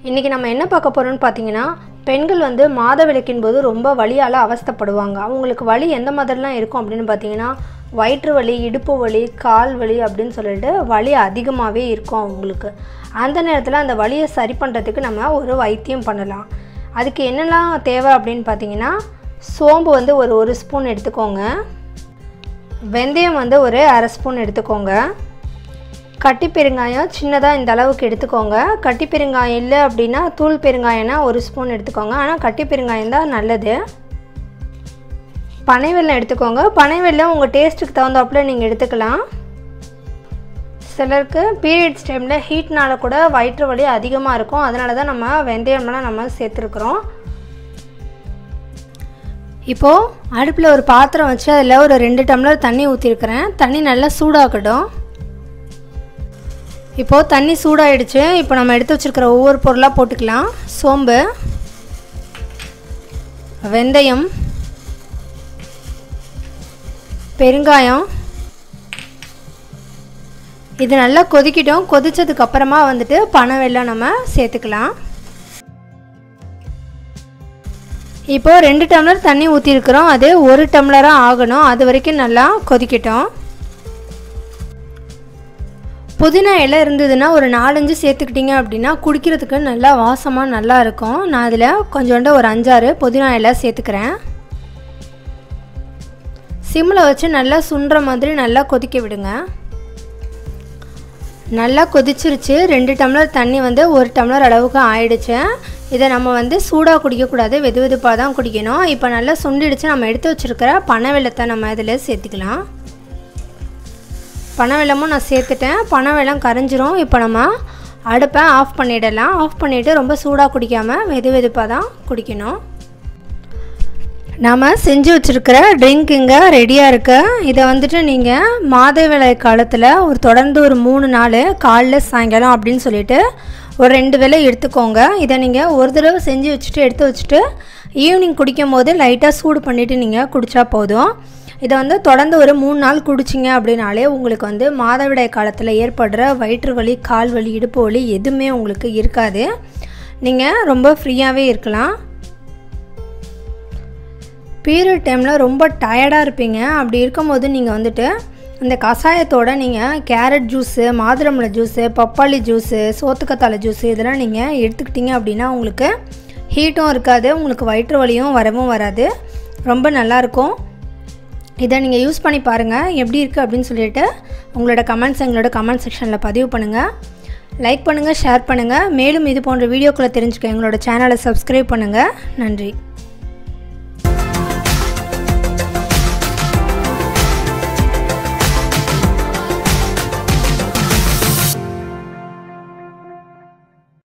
இன்றைக்கி நம்ம என்ன பார்க்க போகிறோம்னு பார்த்தீங்கன்னா பெண்கள் வந்து மாதவிலக்கின் போது ரொம்ப வலியால் அவஸ்தைப்படுவாங்க அவங்களுக்கு வலி எந்த மாதிரிலாம் இருக்கும் அப்படின்னு பார்த்தீங்கன்னா வயிற்று வலி இடுப்பு வலி கால் வலி அப்படின்னு சொல்லிட்டு வலி அதிகமாகவே இருக்கும் அவங்களுக்கு அந்த நேரத்தில் அந்த வலியை சரி பண்ணுறதுக்கு நம்ம ஒரு வைத்தியம் பண்ணலாம் அதுக்கு என்னெல்லாம் தேவை அப்படின்னு பார்த்தீங்கன்னா சோம்பு வந்து ஒரு ஒரு ஸ்பூன் எடுத்துக்கோங்க வெந்தயம் வந்து ஒரு அரை ஸ்பூன் எடுத்துக்கோங்க கட்டி பெருங்காயம் சின்னதாக இந்த அளவுக்கு எடுத்துக்கோங்க கட்டி பெருங்காயம் இல்லை அப்படின்னா தூள் பெருங்காயம்னா ஒரு ஸ்பூன் எடுத்துக்கோங்க ஆனால் கட்டி பெருங்காயம் தான் நல்லது பனை வெல்லம் எடுத்துக்கோங்க பனை வெல்லம் உங்கள் டேஸ்ட்டுக்கு தகுந்தாப்புல நீங்கள் எடுத்துக்கலாம் சிலருக்கு பீரியட்ஸ் டைமில் ஹீட்னால கூட வயிற்று வலி அதிகமாக இருக்கும் அதனால தான் நம்ம வெந்தயம்லாம் நம்ம சேர்த்துருக்குறோம் இப்போது அடுப்பில் ஒரு பாத்திரம் வச்சு அதில் ஒரு ரெண்டு டம்ளர் தண்ணி ஊற்றிருக்கிறேன் தண்ணி நல்லா சூடாக்கட்டும் இப்போது தண்ணி சூடாயிடுச்சு இப்போ நம்ம எடுத்து வச்சுருக்கிற ஒவ்வொரு பொருளாக போட்டுக்கலாம் சோம்பு வெந்தயம் பெருங்காயம் இது நல்லா கொதிக்கிட்டோம் கொதிச்சதுக்கு அப்புறமா வந்துட்டு பனை வெல்லம் நம்ம சேர்த்துக்கலாம் இப்போ ரெண்டு டம்ளர் தண்ணி ஊற்றிருக்கிறோம் அது ஒரு டம்ளராக ஆகணும் அது வரைக்கும் நல்லா கொதிக்கட்டும் புதினா இலை இருந்ததுன்னா ஒரு நாலஞ்சு சேர்த்துக்கிட்டிங்க அப்படின்னா குடிக்கிறதுக்கு நல்லா வாசமாக நல்லா இருக்கும் நான் அதில் கொஞ்சோண்டு ஒரு அஞ்சாறு புதினா இலை சேர்த்துக்கிறேன் சிம்மில் வச்சு நல்லா சுண்டுற மாதிரி நல்லா கொதிக்க விடுங்க நல்லா கொதிச்சிருச்சு ரெண்டு டம்ளர் தண்ணி வந்து ஒரு டம்ளர் அளவுக்கு ஆயிடுச்சு இதை நம்ம வந்து சூடாக குடிக்கக்கூடாது வெது வெதுப்பாக தான் குடிக்கணும் இப்போ நல்லா சுண்டிடுச்சு நம்ம எடுத்து வச்சுருக்கிற பனை வெள்ளத்தை நம்ம இதில் சேர்த்துக்கலாம் பனை வெள்ளமும் நான் சேர்த்துட்டேன் பனை வெள்ளம் கரைஞ்சிரும் இப்போ நம்ம அடுப்பை ஆஃப் பண்ணிடலாம் ஆஃப் பண்ணிவிட்டு ரொம்ப சூடாக குடிக்காமல் வெது வெதுப்பாக தான் குடிக்கணும் நாம் செஞ்சு வச்சுருக்கிற ட்ரிங்க் இங்கே ரெடியாக இருக்கு இதை வந்துட்டு நீங்கள் மாதவிளை காலத்தில் ஒரு தொடர்ந்து ஒரு மூணு நாள் காலைல சாயங்காலம் அப்படின்னு சொல்லிட்டு ஒரு ரெண்டு வேளை எடுத்துக்கோங்க இதை நீங்கள் ஒரு தடவை செஞ்சு வச்சுட்டு எடுத்து வச்சுட்டு ஈவினிங் குடிக்கும் போது லைட்டாக சூடு பண்ணிவிட்டு நீங்கள் குடித்தா போதும் இதை வந்து தொடர்ந்து ஒரு மூணு நாள் குடிச்சிங்க அப்படின்னாலே உங்களுக்கு வந்து மாதவிடாய் காலத்தில் ஏற்படுற வயிற்று வலி கால் வலி இடுப்பு வலி எதுவுமே உங்களுக்கு இருக்காது நீங்கள் ரொம்ப ஃப்ரீயாகவே இருக்கலாம் பீரியட் டைமில் ரொம்ப டயர்டாக இருப்பீங்க அப்படி இருக்கும்போது நீங்கள் வந்துட்டு இந்த கஷாயத்தோட நீங்கள் கேரட் ஜூஸு மாதுளம்பழ ஜூஸு பப்பாளி ஜூஸு சோத்துக்கத்தாழை ஜூஸு இதெல்லாம் நீங்கள் எடுத்துக்கிட்டீங்க அப்படின்னா உங்களுக்கு ஹீட்டும் இருக்காது உங்களுக்கு வயிற்று வலியும் வரவும் வராது ரொம்ப நல்லாயிருக்கும் இதை நீங்கள் யூஸ் பண்ணி பாருங்கள் எப்படி இருக்குது அப்படின்னு சொல்லிட்டு உங்களோட கமெண்ட்ஸ் எங்களோட கமெண்ட் செக்ஷனில் பதிவு பண்ணுங்கள் லைக் பண்ணுங்கள் ஷேர் பண்ணுங்கள் மேலும் இது போன்ற வீடியோக்களை தெரிஞ்சுக்க எங்களோட சேனலை சப்ஸ்கிரைப் பண்ணுங்கள் நன்றி